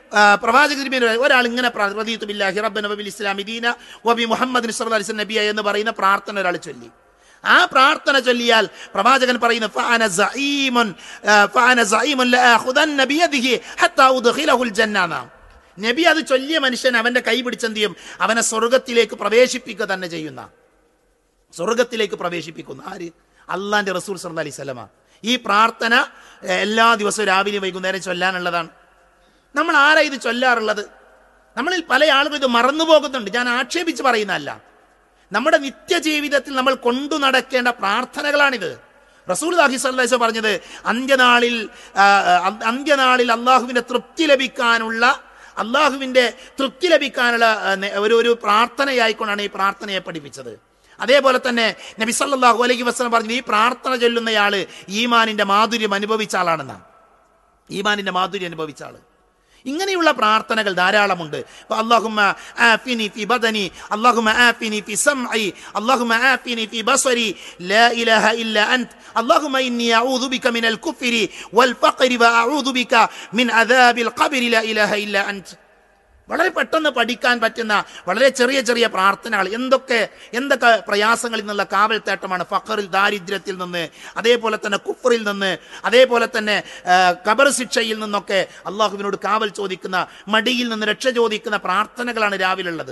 ആ, പ്രവാചക തിരുമേനി പറയും, ഒരാൾ ഇങ്ങനെ പ്രാ- റദീതു ബില്ലാഹി റബ്ബന വബിൽ ഇസ്ലാമി ദീന വബി മുഹമ്മദിൻ സല്ലല്ലാഹു അലൈഹി വസല്ലം നബിയ എന്ന് പറയുന്ന പ്രാർത്ഥന ഒരാൾ ചൊല്ലി ആ പ്രാർത്ഥന ചൊല്ലിയാൽ പ്രവാചകൻ പറയുന്നു ഫഅന സഈമുൻ ആ, ഫഅന സഈമുൻ ലആഖുദന്ന ബിയദിഹി ഹത്താ ഉദ്ഖിലഹുൽ ജന്ന എന്നാ. നബി അത് ചൊല്ലിയ മനുഷ്യൻ അവന്റെ കൈ പിടിച്ചെന്ത് ചെയ്യും അവനെ സ്വർഗത്തിലേക്ക് പ്രവേശിപ്പിക്കുക തന്നെ ചെയ്യുന്ന സ്വർഗത്തിലേക്ക് പ്രവേശിപ്പിക്കുന്നു ആര് അള്ളാന്റെ റസൂൽ സല്ല അലൈഹി സ്വലമ ഈ പ്രാർത്ഥന എ, എല്ലാ ദിവസവും രാവിലെ വൈകുന്നേരം ചൊല്ലാനുള്ളതാണ് നമ്മൾ ആരാ ഇത് ചൊല്ലാറുള്ളത് നമ്മളിൽ പല ആളുകളും ഇത് മറന്നു പോകുന്നുണ്ട് ഞാൻ ആക്ഷേപിച്ച് പറയുന്നതല്ല നമ്മുടെ നിത്യജീവിതത്തിൽ നമ്മൾ കൊണ്ടു നടക്കേണ്ട പ്രാർത്ഥനകളാണിത് റസൂൽ അഹിസ്വല്ലാസ് പറഞ്ഞത് അന്ത്യനാളിൽ ആ, ആ, അന്ത്യനാളിൽ അള്ളാഹുവിന്റെ തൃപ്തി ലഭിക്കാനുള്ള അള്ളാഹുവിന്റെ തൃപ്തി ലഭിക്കാനുള്ള ആ, നെ- ഒരു ഒരു പ്രാർത്ഥനയായിക്കൊണ്ടാണ് ഈ പ്രാർത്ഥനയെ പഠിപ്പിച്ചത് അതേപോലെ തന്നെ നബി സല്ലല്ലാഹു അലൈഹി വസല്ലം പറഞ്ഞു ഈ പ്രാർത്ഥന ചൊല്ലുന്നയാള് ഈമാനിന്റെ മാധുര്യം അനുഭവിച്ച ആളാണെന്നാണ് ഈമാനിന്റെ മാധുര്യം അനുഭവിച്ച ആള് ഇങ്ങനെയുള്ള പ്രാർത്ഥനകൾ ധാരാളമുണ്ട് ഇപ്പൊ അല്ലാഹുമ്മ ആഫിനി ഫി ബദനി അല്ലാഹുമ്മ ആഫിനി ഫി സംഇ അല്ലാഹുമ്മ ആഫിനി ഫി ബസരി ലാ ഇലാഹ ഇല്ല അൻത് അല്ലാഹുമ്മ ഇന്നി അഊദു ബിക മിനൽ കുഫ്രി വൽ ഫഖരി വഅഊദു ബിക മിൻ അദാബിൽ ഖബ്രി ലാ ഇലാഹ ഇല്ല അൻത് വളരെ പെട്ടെന്ന് പഠിക്കാൻ പറ്റുന്ന വളരെ ചെറിയ ചെറിയ പ്രാർത്ഥനകൾ എന്തൊക്കെ എന്തൊക്കെ പ്രയാസങ്ങളിൽ നിന്നുള്ള കാവൽ തേട്ടമാണ് ഫഖറിൽ ദാരിദ്ര്യത്തിൽ നിന്ന് അതേപോലെ തന്നെ കുഫറിൽ നിന്ന് അതേപോലെ തന്നെ ആ, ഖബർ ശിക്ഷയിൽ നിന്നൊക്കെ അള്ളാഹുവിനോട് കാവൽ ചോദിക്കുന്ന മടിയിൽ നിന്ന് രക്ഷ ചോദിക്കുന്ന പ്രാർത്ഥനകളാണ് രാവിലുള്ളത്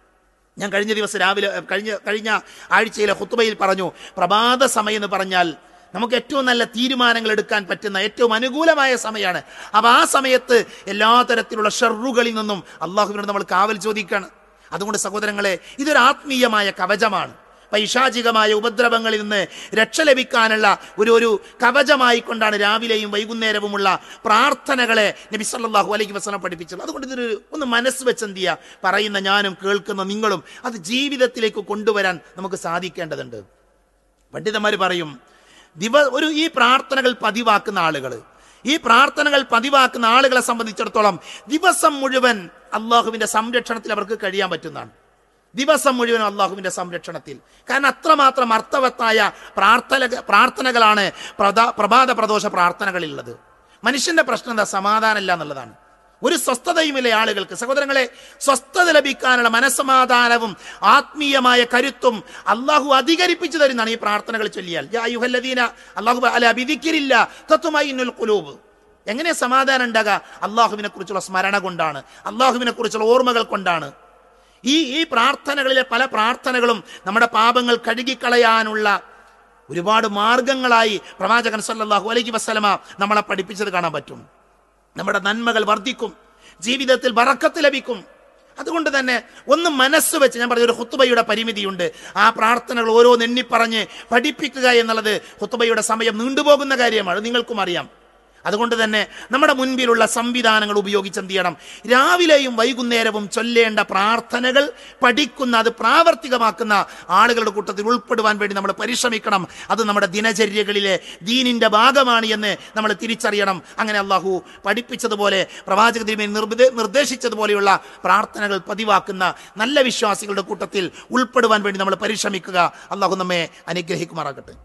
ഞാൻ കഴിഞ്ഞ ദിവസം രാവിലെ കഴിഞ്ഞ കഴിഞ്ഞ ആഴ്ചയിലെ ഹുത്തുബയിൽ പറഞ്ഞു പ്രഭാത സമയം എന്ന് പറഞ്ഞാൽ നമുക്ക് ഏറ്റവും നല്ല തീരുമാനങ്ങൾ എടുക്കാൻ പറ്റുന്ന ഏറ്റവും അനുകൂലമായ സമയമാണ് അപ്പൊ ആ സമയത്ത് എല്ലാ തരത്തിലുള്ള ഷെറുകളിൽ നിന്നും അള്ളാഹുവിനോട് നമ്മൾ കാവൽ ചോദിക്കണം അതുകൊണ്ട് സഹോദരങ്ങളെ ഇതൊരു ആത്മീയമായ കവചമാണ് പൈശാചികമായ ഉപദ്രവങ്ങളിൽ നിന്ന് രക്ഷ ലഭിക്കാനുള്ള ഒരു ഒരു കവചമായി കൊണ്ടാണ് രാവിലെയും വൈകുന്നേരവുമുള്ള പ്രാർത്ഥനകളെ നബി സല്ലല്ലാഹു അലൈഹി വസല്ലം പഠിപ്പിച്ചത് അതുകൊണ്ട് ഇതൊരു ഒന്ന് മനസ്സ് വെച്ച് എന്ത് ചെയ്യുക പറയുന്ന ഞാനും കേൾക്കുന്ന നിങ്ങളും അത് ജീവിതത്തിലേക്ക് കൊണ്ടുവരാൻ നമുക്ക് സാധിക്കേണ്ടതുണ്ട് പണ്ഡിതന്മാർ പറയും ദിവ ഒരു ഈ പ്രാർത്ഥനകൾ പതിവാക്കുന്ന ആളുകൾ ഈ പ്രാർത്ഥനകൾ പതിവാക്കുന്ന ആളുകളെ സംബന്ധിച്ചിടത്തോളം ദിവസം മുഴുവൻ അള്ളാഹുവിന്റെ സംരക്ഷണത്തിൽ അവർക്ക് കഴിയാൻ പറ്റുന്നതാണ് ദിവസം മുഴുവൻ അള്ളാഹുവിന്റെ സംരക്ഷണത്തിൽ കാരണം അത്രമാത്രം അർത്ഥവത്തായ പ്രാർത്ഥന പ്രാർത്ഥനകളാണ് പ്രധാ പ്രഭാത പ്രദോഷ പ്രാർത്ഥനകളിലുള്ളത് മനുഷ്യന്റെ പ്രശ്നം എന്താ സമാധാനമില്ല എന്നുള്ളതാണ് ഒരു സ്വസ്ഥതയുമില്ല ആളുകൾക്ക് സഹോദരങ്ങളെ സ്വസ്ഥത ലഭിക്കാനുള്ള മനസ്സമാധാനവും ആത്മീയമായ കരുത്തും അള്ളാഹു അധികരിപ്പിച്ചു തരുന്നതാണ് ഈ പ്രാർത്ഥനകൾ ചൊല്ലിയാൽ യാ അയ്യുഹല്ലദീന അള്ളാഹു അല ബിദിക്കിരില്ല തത്വമായിന്നുൽ ഖുലൂബ് എങ്ങനെ സമാധാനം ഉണ്ടാകുക അള്ളാഹുവിനെ കുറിച്ചുള്ള സ്മരണ കൊണ്ടാണ് അള്ളാഹുവിനെ കുറിച്ചുള്ള ഓർമ്മകൾ കൊണ്ടാണ് ഈ ഈ പ്രാർത്ഥനകളിലെ പല പ്രാർത്ഥനകളും നമ്മുടെ പാപങ്ങൾ കഴുകിക്കളയാനുള്ള ഒരുപാട് മാർഗങ്ങളായി പ്രവാചകൻ സല്ലല്ലാഹു അലൈഹി വസല്ലമ നമ്മളെ പഠിപ്പിച്ചത് കാണാൻ പറ്റും നമ്മുടെ നന്മകൾ വർദ്ധിക്കും ജീവിതത്തിൽ വറക്കത്ത് ലഭിക്കും അതുകൊണ്ട് തന്നെ ഒന്ന് മനസ്സ് വെച്ച് ഞാൻ പറഞ്ഞ ഒരു ഹുത്തുബയുടെ പരിമിതിയുണ്ട് ആ പ്രാർത്ഥനകൾ ഓരോന്ന് എണ്ണിപ്പറഞ്ഞ് പഠിപ്പിക്കുക എന്നുള്ളത് ഹുത്തുബയുടെ സമയം നീണ്ടുപോകുന്ന കാര്യമാണ് അത് നിങ്ങൾക്കും അറിയാം അതുകൊണ്ട് തന്നെ നമ്മുടെ മുൻപിലുള്ള സംവിധാനങ്ങൾ ഉപയോഗിച്ച് എന്ത് ചെയ്യണം രാവിലെയും വൈകുന്നേരവും ചൊല്ലേണ്ട പ്രാർത്ഥനകൾ പഠിക്കുന്ന അത് പ്രാവർത്തികമാക്കുന്ന ആളുകളുടെ കൂട്ടത്തിൽ ഉൾപ്പെടുവാൻ വേണ്ടി നമ്മൾ പരിശ്രമിക്കണം അത് നമ്മുടെ ദിനചര്യകളിലെ ദീനിന്റെ ഭാഗമാണ് എന്ന് നമ്മൾ തിരിച്ചറിയണം അങ്ങനെ അള്ളാഹു പഠിപ്പിച്ചതുപോലെ പ്രവാചക തിരുമേനി നിർദ്ദേ നിർദ്ദേശിച്ചതുപോലെയുള്ള പ്രാർത്ഥനകൾ പതിവാക്കുന്ന നല്ല വിശ്വാസികളുടെ കൂട്ടത്തിൽ ഉൾപ്പെടുവാൻ വേണ്ടി നമ്മൾ പരിശ്രമിക്കുക അള്ളാഹു നമ്മെ അനുഗ്രഹിക്കുമാറാകട്ടെ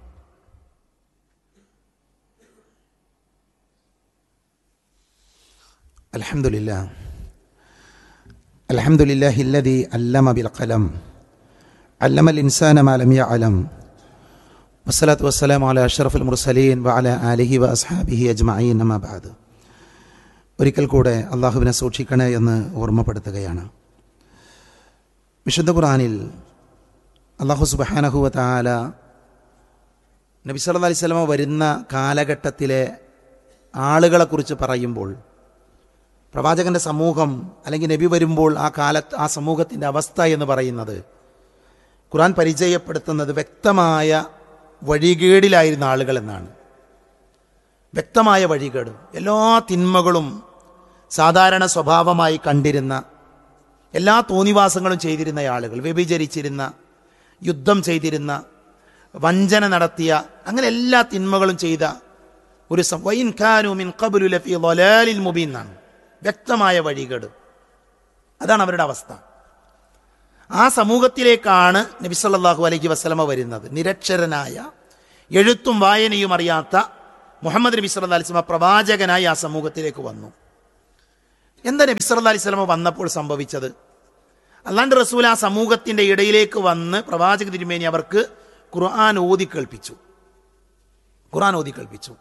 الحمد لله الحمد لله الذي علم بالقلم علم الإنسان ما لم يعلم والصلاة والسلام على أشرف المرسلين وعلى آله وأصحابه أجمعين أما بعد ഒരിക്കൽ കൂടെ അള്ളാഹുവിനെ സൂക്ഷിക്കണേ എന്ന് ഓർമ്മപ്പെടുത്തുകയാണ് വിശുദ്ധ ഖുറാനിൽ അള്ളാഹു സുബഹാനഹുവ താല നബി സല്ലല്ലാഹു അലൈഹി വസല്ലമ വരുന്ന കാലഘട്ടത്തിലെ ആളുകളെക്കുറിച്ച് പറയുമ്പോൾ പ്രവാചകന്റെ സമൂഹം അല്ലെങ്കിൽ നബി വരുമ്പോൾ ആ കാലത്ത് ആ സമൂഹത്തിൻ്റെ അവസ്ഥ എന്ന് പറയുന്നത് ഖുറാൻ പരിചയപ്പെടുത്തുന്നത് വ്യക്തമായ വഴികേടിലായിരുന്ന ആളുകൾ എന്നാണ് വ്യക്തമായ വഴികേട് എല്ലാ തിന്മകളും സാധാരണ സ്വഭാവമായി കണ്ടിരുന്ന എല്ലാ തോന്നിവാസങ്ങളും ചെയ്തിരുന്ന ആളുകൾ വ്യഭിചരിച്ചിരുന്ന യുദ്ധം ചെയ്തിരുന്ന വഞ്ചന നടത്തിയ അങ്ങനെ എല്ലാ തിന്മകളും ചെയ്ത ഒരു സം- വൈൻ ഖാനു മിൻ ഖബ്ലു ലഫീ ളലാലിൽ മുബീൻ എന്നാണ് വ്യക്തമായ വഴികേട് അതാണ് അവരുടെ അവസ്ഥ ആ സമൂഹത്തിലേക്കാണ് നബി സല്ലല്ലാഹു അലൈഹി വസല്ലമ വരുന്നത് നിരക്ഷരനായ എഴുത്തും വായനയും അറിയാത്ത മുഹമ്മദ് നബി സല്ലല്ലാഹു അലൈഹി വസല്ലമ പ്രവാചകനായി ആ സമൂഹത്തിലേക്ക് വന്നു എന്താ നബി സല്ലല്ലാഹു അലൈഹി വസല്ലമ വന്നപ്പോൾ സംഭവിച്ചത് അള്ളാന്റെ റസൂൽ ആ സമൂഹത്തിന്റെ ഇടയിലേക്ക് വന്ന് പ്രവാചക തിരുമേനി അവർക്ക് ഖുർആൻ ഓതി കേൾപ്പിച്ചു ഖുർആൻ ഓതി കേൾപ്പിച്ചു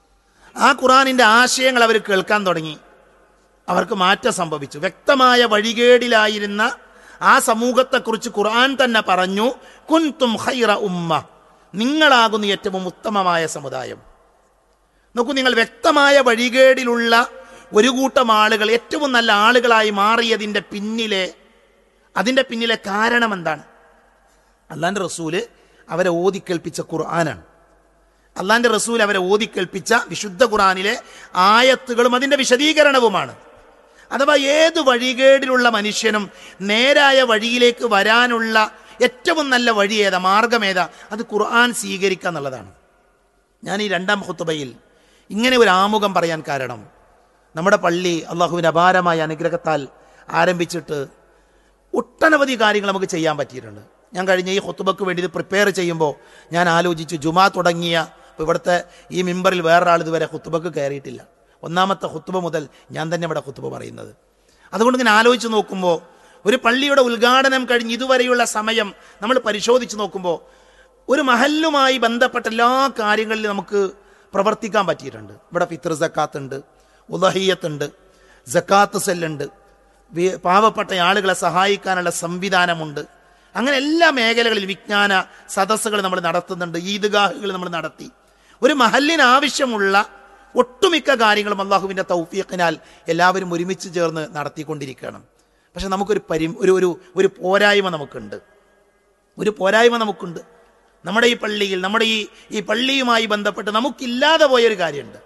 ആ ഖുർആനിന്റെ ആശയങ്ങൾ അവർ കേൾക്കാൻ തുടങ്ങി അവർക്ക് മാറ്റം സംഭവിച്ചു വ്യക്തമായ വഴികേടിലായിരുന്ന ആ സമൂഹത്തെക്കുറിച്ച് ഖുർആൻ തന്നെ പറഞ്ഞു കുൻതും ഖൈറ ഉമ്മ നിങ്ങളാകുന്നു ഏറ്റവും ഉത്തമമായ സമുദായം നോക്കൂ നിങ്ങൾ വ്യക്തമായ വഴികേടിലുള്ള ഒരു കൂട്ടം ആളുകൾ ഏറ്റവും നല്ല ആളുകളായി മാറിയതിന്റെ പിന്നിലെ അതിന്റെ പിന്നിലെ കാരണം എന്താണ് അള്ളാന്റെ റസൂല് അവരെ ഓതിക്കേൽപ്പിച്ച ഖുർആനാണ് അള്ളാന്റെ റസൂൽ അവരെ ഓതിക്കേൽപ്പിച്ച വിശുദ്ധ ഖുർആനിലെ ആയത്തുകളും അതിന്റെ വിശദീകരണവുമാണ് അഥവാ ഏത് വഴികേടിലുള്ള മനുഷ്യനും നേരായ വഴിയിലേക്ക് വരാനുള്ള ഏറ്റവും നല്ല വഴി ഏതാ മാർഗം ഏതാ അത് ഖുർആൻ സ്വീകരിക്കുക എന്നുള്ളതാണ് ഞാൻ ഈ രണ്ടാം ഹുത്തുബയിൽ ഇങ്ങനെ ഒരു ആമുഖം പറയാൻ കാരണം നമ്മുടെ പള്ളി അള്ളാഹുവിൻ്റെ അപാരമായ അനുഗ്രഹത്താൽ ആരംഭിച്ചിട്ട് ഒട്ടനവധി കാര്യങ്ങൾ നമുക്ക് ചെയ്യാൻ പറ്റിയിട്ടുണ്ട് ഞാൻ കഴിഞ്ഞ ഈ ഹുത്തുബക്ക് വേണ്ടി ഇത് പ്രിപ്പയർ ചെയ്യുമ്പോൾ ഞാൻ ആലോചിച്ചു ജുമാ തുടങ്ങിയ ഇപ്പോൾ ഇവിടുത്തെ ഈ മിമ്പറിൽ വേറൊരാൾ ഇതുവരെ ഹുത്തുബക്ക് കയറിയിട്ടില്ല ഒന്നാമത്തെ ഹുത്തുബ മുതൽ ഞാൻ തന്നെ ഇവിടെ ഹുത്തുബ പറയുന്നത് അതുകൊണ്ട് ഇങ്ങനെ ആലോചിച്ച് നോക്കുമ്പോൾ ഒരു പള്ളിയുടെ ഉദ്ഘാടനം കഴിഞ്ഞ് ഇതുവരെയുള്ള സമയം നമ്മൾ പരിശോധിച്ച് നോക്കുമ്പോൾ ഒരു മഹല്ലുമായി ബന്ധപ്പെട്ട എല്ലാ കാര്യങ്ങളിലും നമുക്ക് പ്രവർത്തിക്കാൻ പറ്റിയിട്ടുണ്ട് ഇവിടെ ഫിത്തർ സക്കാത്ത് ഉണ്ട് ഉദഹീയത്തുണ്ട് ജക്കാത്ത് സെല്ലുണ്ട് വി- പാവപ്പെട്ട ആളുകളെ സഹായിക്കാനുള്ള സംവിധാനമുണ്ട് അങ്ങനെ എല്ലാ മേഖലകളിലും വിജ്ഞാന സദസ്സുകൾ നമ്മൾ നടത്തുന്നുണ്ട് ഈദ്ഗാഹുകൾ നമ്മൾ നടത്തി ഒരു മഹല്ലിന് ആവശ്യമുള്ള ഒട്ടുമിക്ക കാര്യങ്ങളും അള്ളാഹുവിൻ്റെ തൗഫീഖിനാൽ എല്ലാവരും ഒരുമിച്ച് ചേർന്ന് നടത്തിക്കൊണ്ടിരിക്കണം പക്ഷെ നമുക്കൊരു പരി ഒരു ഒരു ഒരു പോരായ്മ നമുക്കുണ്ട് ഒരു പോരായ്മ നമുക്കുണ്ട് നമ്മുടെ ഈ പള്ളിയിൽ നമ്മുടെ ഈ ഈ പള്ളിയുമായി ബന്ധപ്പെട്ട് നമുക്കില്ലാതെ പോയൊരു കാര്യമുണ്ട്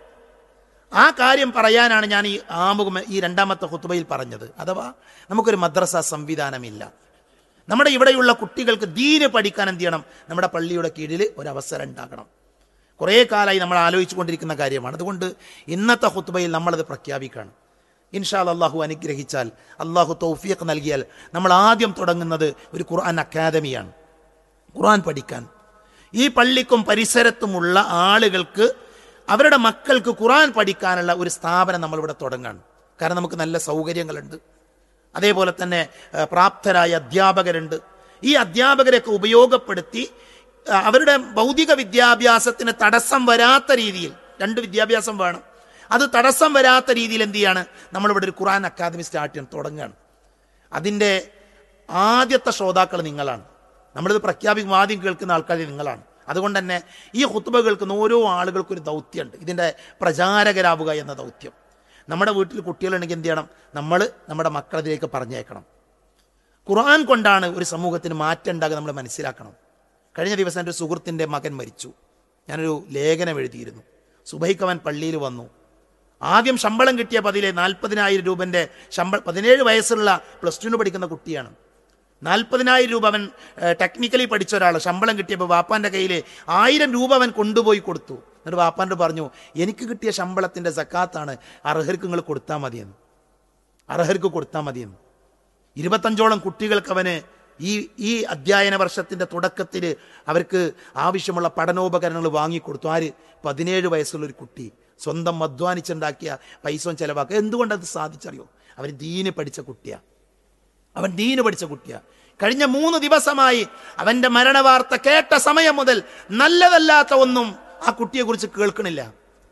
ആ കാര്യം പറയാനാണ് ഞാൻ ഈ ആമുഖം ഈ രണ്ടാമത്തെ ഹുത്തുബയിൽ പറഞ്ഞത് അഥവാ നമുക്കൊരു മദ്രസ സംവിധാനമില്ല നമ്മുടെ ഇവിടെയുള്ള കുട്ടികൾക്ക് ദീന് പഠിക്കാൻ എന്ത് ചെയ്യണം നമ്മുടെ പള്ളിയുടെ കീഴിൽ ഒരു അവസരം ഉണ്ടാകണം കുറേ കാലമായി നമ്മൾ ആലോചിച്ചു കൊണ്ടിരിക്കുന്ന കാര്യമാണ് അതുകൊണ്ട് ഇന്നത്തെ ഹുത്തുബയിൽ നമ്മളത് പ്രഖ്യാപിക്കണം ഇൻഷാൽ അള്ളാഹു അനുഗ്രഹിച്ചാൽ അള്ളാഹു തൗഫീഖ് നൽകിയാൽ നമ്മൾ ആദ്യം തുടങ്ങുന്നത് ഒരു ഖുർആൻ അക്കാദമിയാണ് ഖുർആൻ പഠിക്കാൻ ഈ പള്ളിക്കും പരിസരത്തുമുള്ള ആളുകൾക്ക് അവരുടെ മക്കൾക്ക് ഖുർആൻ പഠിക്കാനുള്ള ഒരു സ്ഥാപനം നമ്മളിവിടെ തുടങ്ങാണ് കാരണം നമുക്ക് നല്ല സൗകര്യങ്ങളുണ്ട് അതേപോലെ തന്നെ ഏഹ്, പ്രാപ്തരായ അധ്യാപകരുണ്ട് ഈ അധ്യാപകരെയൊക്കെ ഉപയോഗപ്പെടുത്തി ആ, അവരുടെ ഭൗതിക വിദ്യാഭ്യാസത്തിന് തടസ്സം വരാത്ത രീതിയിൽ രണ്ട് വിദ്യാഭ്യാസം വേണം അത് തടസ്സം വരാത്ത രീതിയിൽ എന്ത് ചെയ്യാണ് നമ്മളിവിടെ ഒരു ഖുർആൻ അക്കാദമി സ്റ്റാർട്ട് ചെയ്യാൻ തുടങ്ങുകയാണ് അതിൻ്റെ ആദ്യത്തെ ശ്രോതാക്കൾ നിങ്ങളാണ് നമ്മളിത് പ്രഖ്യാപിക്കും ആദ്യം കേൾക്കുന്ന ആൾക്കാർ നിങ്ങളാണ് അതുകൊണ്ട് തന്നെ ഈ ഹുത്തുബ കേൾക്കുന്ന ഓരോ ആളുകൾക്കും ഒരു ദൗത്യമുണ്ട് ഇതിൻ്റെ പ്രചാരകരാവുക എന്ന ദൗത്യം നമ്മുടെ വീട്ടിൽ കുട്ടികളുണ്ടെങ്കിൽ എന്ത് ചെയ്യണം നമ്മൾ നമ്മുടെ മക്കളതിലേക്ക് പറഞ്ഞേക്കണം ഖുർആൻ കൊണ്ടാണ് ഒരു സമൂഹത്തിന് മാറ്റം ഉണ്ടാകുക നമ്മൾ മനസ്സിലാക്കണം കഴിഞ്ഞ ദിവസം എൻ്റെ ഒരു സുഹൃത്തിൻ്റെ മകൻ മരിച്ചു ഞാനൊരു ലേഖനം എഴുതിയിരുന്നു സുബൈക്കവൻ പള്ളിയിൽ വന്നു ആദ്യം ശമ്പളം കിട്ടിയ പതിലെ നാൽപ്പതിനായിരം രൂപൻ്റെ ശമ്പളം പതിനേഴ് വയസ്സുള്ള പ്ലസ് ടുവിന് പഠിക്കുന്ന കുട്ടിയാണ് നാൽപ്പതിനായിരം രൂപ അവൻ ടെക്നിക്കലി പഠിച്ച ഒരാൾ ശമ്പളം കിട്ടിയപ്പോൾ വാപ്പാൻ്റെ കയ്യിൽ ആയിരം രൂപ അവൻ കൊണ്ടുപോയി കൊടുത്തു എന്നിട്ട് വാപ്പാൻ്റെ പറഞ്ഞു എനിക്ക് കിട്ടിയ ശമ്പളത്തിൻ്റെ സക്കാത്താണ് അർഹർക്ക് നിങ്ങൾ കൊടുത്താൽ മതിയെന്ന് അർഹർക്ക് കൊടുത്താൽ മതിയെന്ന് ഇരുപത്തഞ്ചോളം കുട്ടികൾക്ക് അവന് ഈ ഈ അധ്യയന വർഷത്തിന്റെ തുടക്കത്തിൽ അവർക്ക് ആവശ്യമുള്ള പഠനോപകരണങ്ങൾ വാങ്ങിക്കൊടുത്തു ആര് പതിനേഴ് വയസ്സുള്ള ഒരു കുട്ടി സ്വന്തം അധ്വാനിച്ചുണ്ടാക്കിയ പൈസ ചെലവാക്കുക എന്തുകൊണ്ടത് സാധിച്ചറിയോ അവൻ ദീന് പഠിച്ച കുട്ടിയാ അവൻ ദീന് പഠിച്ച കുട്ടിയാ കഴിഞ്ഞ മൂന്ന് ദിവസമായി അവന്റെ മരണവാർത്ത കേട്ട സമയം മുതൽ നല്ലതല്ലാത്ത ഒന്നും ആ കുട്ടിയെക്കുറിച്ച് കേൾക്കണില്ല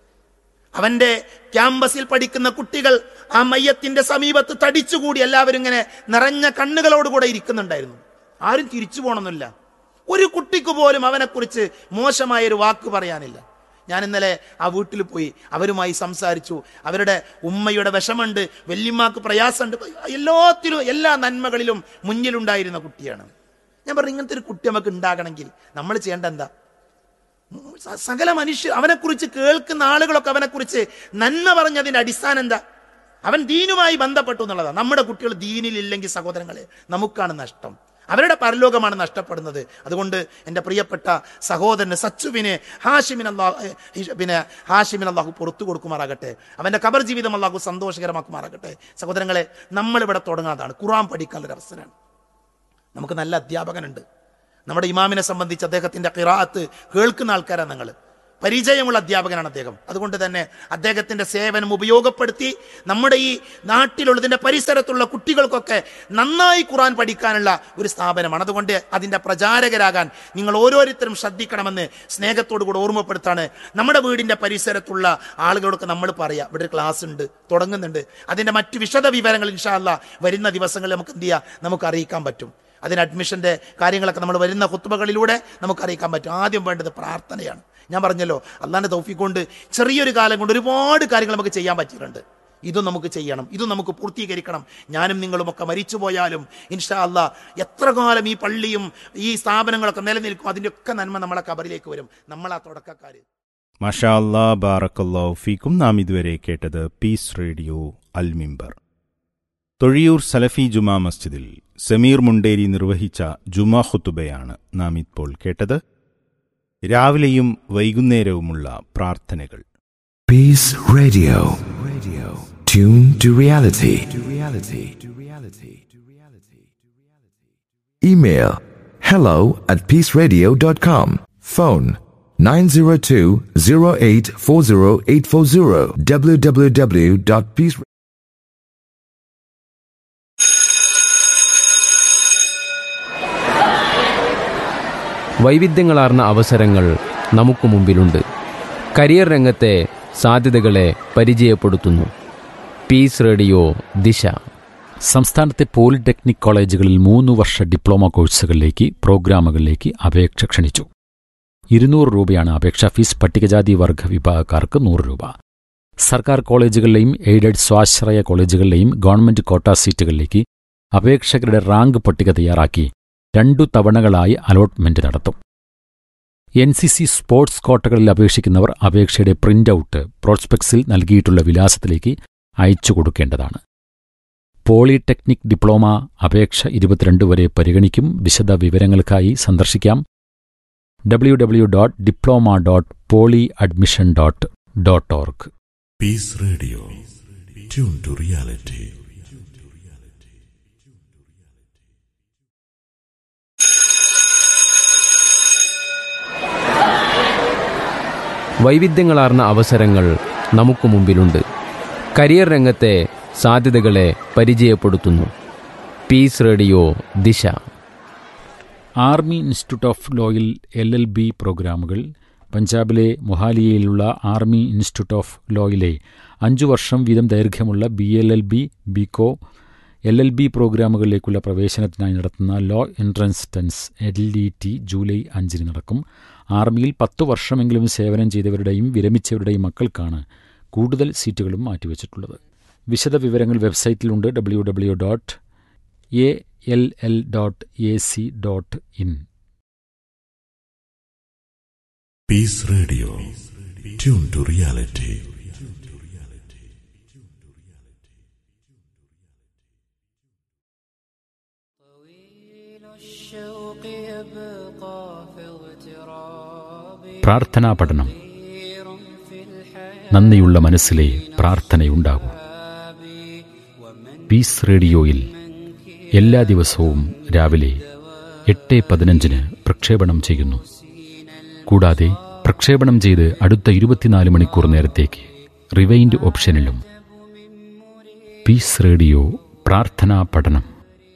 അവന്റെ ക്യാമ്പസിൽ പഠിക്കുന്ന കുട്ടികൾ ആ മയ്യത്തിന്റെ സമീപത്ത് തടിച്ചുകൂടി എല്ലാവരും ഇങ്ങനെ നിറഞ്ഞ കണ്ണുകളോടുകൂടെ ഇരിക്കുന്നുണ്ടായിരുന്നു ആരും തിരിച്ചു പോകണമെന്നില്ല ഒരു കുട്ടിക്ക് പോലും അവനെക്കുറിച്ച് മോശമായ ഒരു വാക്ക് പറയാനില്ല ഞാൻ ഇന്നലെ ആ വീട്ടിൽ പോയി അവരുമായി സംസാരിച്ചു അവരുടെ ഉമ്മയുടെ വിഷമുണ്ട് വല്യമ്മക്ക് പ്രയാസമുണ്ട് എല്ലാത്തിലും എല്ലാ നന്മകളിലും മുന്നിലുണ്ടായിരുന്ന കുട്ടിയാണ് ഞാൻ പറഞ്ഞു ഇങ്ങനത്തെ ഒരു കുട്ടി നമുക്ക് ഉണ്ടാകണമെങ്കിൽ നമ്മൾ ചെയ്യേണ്ട എന്താ സ- സകല മനുഷ്യർ അവനെക്കുറിച്ച് കേൾക്കുന്ന ആളുകളൊക്കെ അവനെക്കുറിച്ച് നന്മ പറഞ്ഞതിന്റെ അടിസ്ഥാനം എന്താ അവൻ ദീനുമായി ബന്ധപ്പെട്ടു എന്നുള്ളതാണ് നമ്മുടെ കുട്ടികൾ ദീനിലില്ലെങ്കിൽ സഹോദരങ്ങളെ നമുക്കാണ് നഷ്ടം അവരുടെ പരലോകമാണ് നഷ്ടപ്പെടുന്നത് അതുകൊണ്ട് എൻ്റെ പ്രിയപ്പെട്ട സഹോദരന് സച്ചുവിന് ഹാഷിമിൻ അള്ളാഹു പിന്നെ ഹാഷിമിൻ അള്ളാഹു പുറത്തു കൊടുക്കുമാറാകട്ടെ അവൻ്റെ കബർ ജീവിതം അള്ളാഹു സന്തോഷകരമാക്കുമാറാകട്ടെ സഹോദരങ്ങളെ നമ്മളിവിടെ തുടങ്ങാതാണ് ഖുറാൻ പഠിക്കാനുള്ള ഒരു അവസരമാണ് നമുക്ക് നല്ല അധ്യാപകനുണ്ട് നമ്മുടെ ഇമാമിനെ സംബന്ധിച്ച് അദ്ദേഹത്തിന്റെ ഖിറാഅത്ത് കേൾക്കുന്ന ആൾക്കാരാണ് ഞങ്ങൾ പരിചയമുള്ള അധ്യാപകനാണ് അദ്ദേഹം അതുകൊണ്ട് തന്നെ അദ്ദേഹത്തിന്റെ സേവനം ഉപയോഗപ്പെടുത്തി നമ്മുടെ ഈ നാട്ടിലുള്ളതിന്റെ പരിസരത്തുള്ള കുട്ടികൾക്കൊക്കെ നന്നായി ഖുറാൻ പഠിക്കാനുള്ള ഒരു സ്ഥാപനമാണ് അതുകൊണ്ട് അതിന്റെ പ്രചാരകരാകാൻ നിങ്ങൾ ഓരോരുത്തരും ശ്രദ്ധിക്കണമെന്ന് സ്നേഹത്തോടു കൂടെ ഓർമ്മപ്പെടുത്താണ് നമ്മുടെ വീടിന്റെ പരിസരത്തുള്ള ആളുകളൊക്കെ നമ്മൾ പറയാം ഇവിടെ ഒരു ക്ലാസ് ഉണ്ട് തുടങ്ങുന്നുണ്ട് അതിന്റെ മറ്റ് വിശദ വിവരങ്ങൾ ഇൻഷാല്ല വരുന്ന ദിവസങ്ങളിൽ നമുക്ക് എന്ത് ചെയ്യാം നമുക്ക് അറിയിക്കാൻ പറ്റും അതിന് അഡ്മിഷന്റെ കാര്യങ്ങളൊക്കെ നമ്മൾ വരുന്ന കുത്തുബകളിലൂടെ നമുക്ക് അറിയിക്കാൻ പറ്റും ആദ്യം വേണ്ടത് പ്രാർത്ഥനയാണ് ഞാൻ പറഞ്ഞല്ലോ അള്ളാന്റെ തൗഫീഖ് കൊണ്ട് ചെറിയൊരു കാലം കൊണ്ട് ഒരുപാട് കാര്യങ്ങൾ നമുക്ക് ചെയ്യാൻ പറ്റിയിട്ടുണ്ട് ഇതും നമുക്ക് ചെയ്യണം ഇതും നമുക്ക് പൂർത്തീകരിക്കണം ഞാനും നിങ്ങളുമൊക്കെ മരിച്ചുപോയാലും ഇൻഷാ അല്ലാ എത്ര കാലം ഈ പള്ളിയും ഈ സ്ഥാപനങ്ങളൊക്കെ നിലനിൽക്കും അതിൻ്റെയൊക്കെ നന്മ നമ്മളെ കബറിലേക്ക് വരും നമ്മളാ തുടക്കക്കാർ മഷാ അല്ലാ ബാറക്കല്ലാ ഫീക്കും നാം ഇതുവരെ കേട്ടത് പീസ് റേഡിയോ അൽ മിമ്പർ തൊഴിയൂർ സലഫി ജുമാ മസ്ജിദിൽ സമീർ മുണ്ടേരി നിർവഹിച്ച ജുമാ ഖുത്തുബയാണ് നാം ഇപ്പോൾ കേട്ടത് രാവിലെയും വൈകുന്നേരവുമുള്ള പ്രാർത്ഥനകൾ Peace Radio. Radio. Tune to reality. To reality. To reality. To reality. Email hello at peaceradio.com. Phone 902-0840840 www.peace വൈവിധ്യങ്ങളാർന്ന അവസരങ്ങൾ നമുക്ക് മുമ്പിലുണ്ട് കരിയർ രംഗത്തെ സാധ്യതകളെ പരിചയപ്പെടുത്തുന്നു പീസ് റേഡിയോ ദിശ സംസ്ഥാനത്തെ പോളിടെക്നിക് കോളേജുകളിൽ മൂന്ന് വർഷ ഡിപ്ലോമ കോഴ്സുകളിലേക്ക് പ്രോഗ്രാമുകളിലേക്ക് അപേക്ഷ ക്ഷണിച്ചു ഇരുന്നൂറ് രൂപയാണ് അപേക്ഷാ ഫീസ് പട്ടികജാതി വർഗ വിഭാഗക്കാർക്ക് നൂറ് രൂപ സർക്കാർ കോളേജുകളിലെയും എയ്ഡഡ് സ്വാശ്രയ കോളേജുകളിലെയും ഗവൺമെന്റ് കോട്ട സീറ്റുകളിലേക്ക് അപേക്ഷകരുടെ റാങ്ക് പട്ടിക തയ്യാറാക്കി രണ്ടു തവണകളായി അലോട്ട്മെന്റ് നടത്തും എൻ സി സി സ്പോർട്സ് കോട്ടകളിൽ അപേക്ഷിക്കുന്നവർ അപേക്ഷയുടെ പ്രിന്റ് ഔട്ട് പ്രോസ്പെക്സിൽ നൽകിയിട്ടുള്ള വിലാസത്തിലേക്ക് അയച്ചു കൊടുക്കേണ്ടതാണ് പോളിടെക്നിക് ഡിപ്ലോമ അപേക്ഷ ഇരുപത്തിരണ്ട് വരെ പരിഗണിക്കും വിശദ വിവരങ്ങൾക്കായി സന്ദർശിക്കാം W W dot diploma dot poly admission dot dot org Peace Radio. Tune to reality. വൈവിധ്യങ്ങളാർന്ന അവസരങ്ങൾ നമുക്ക് മുമ്പിലുണ്ട് കരിയർ രംഗത്തെ സാധ്യതകളെ പരിചയപ്പെടുത്തുന്നു പീസ് റേഡിയോ ദിശ ആർമി ഇൻസ്റ്റിറ്റ്യൂട്ട് ഓഫ് ലോയിൽ എൽ എൽ ബി പ്രോഗ്രാമുകൾ പഞ്ചാബിലെ മൊഹാലിയയിലുള്ള ആർമി ഇൻസ്റ്റിറ്റ്യൂട്ട് ഓഫ് ലോയിലെ അഞ്ചു വർഷം വീതം ദൈർഘ്യമുള്ള B L L B B Com L L B പ്രോഗ്രാമുകളിലേക്കുള്ള പ്രവേശനത്തിനായി നടത്തുന്ന ലോ എൻട്രൻസ് ടെൻസ് എൽ ഇ ടി ജൂലൈ അഞ്ചിന് നടക്കും ആർമിയിൽ പത്തു വർഷമെങ്കിലും സേവനം ചെയ്തവരുടെയും വിരമിച്ചവരുടെയും മക്കൾക്കാണ് കൂടുതൽ സീറ്റുകളും മാറ്റിവെച്ചിട്ടുള്ളത് വിശദ വിവരങ്ങൾ വെബ്സൈറ്റിലുണ്ട് W W dot A L L dot A C dot in Peace Radio. Tune to reality. الشوق يبقى في اغتراب പ്രാർത്ഥനാ പഠനം كثير في الحياة നന്ദിയുള്ള മനസ്സിലെ പ്രാർത്ഥനയുണ്ടാകൂ പീസ് റേഡിയോയിൽ എല്ലാ ദിവസവും രാവിലെ എട്ട് പതിനഞ്ചിന് പ്രക്ഷേപണം ചെയ്യുന്നു കൂടാതെ പ്രക്ഷേപണം ചെയ്ത് അടുത്ത ഇരുപത്തിനാല് മണിക്കൂർ നേരത്തേക്ക് റിവൈൻഡ് ഓപ്ഷനിലും പീസ് റേഡിയോ പ്രാർത്ഥനാ പഠനം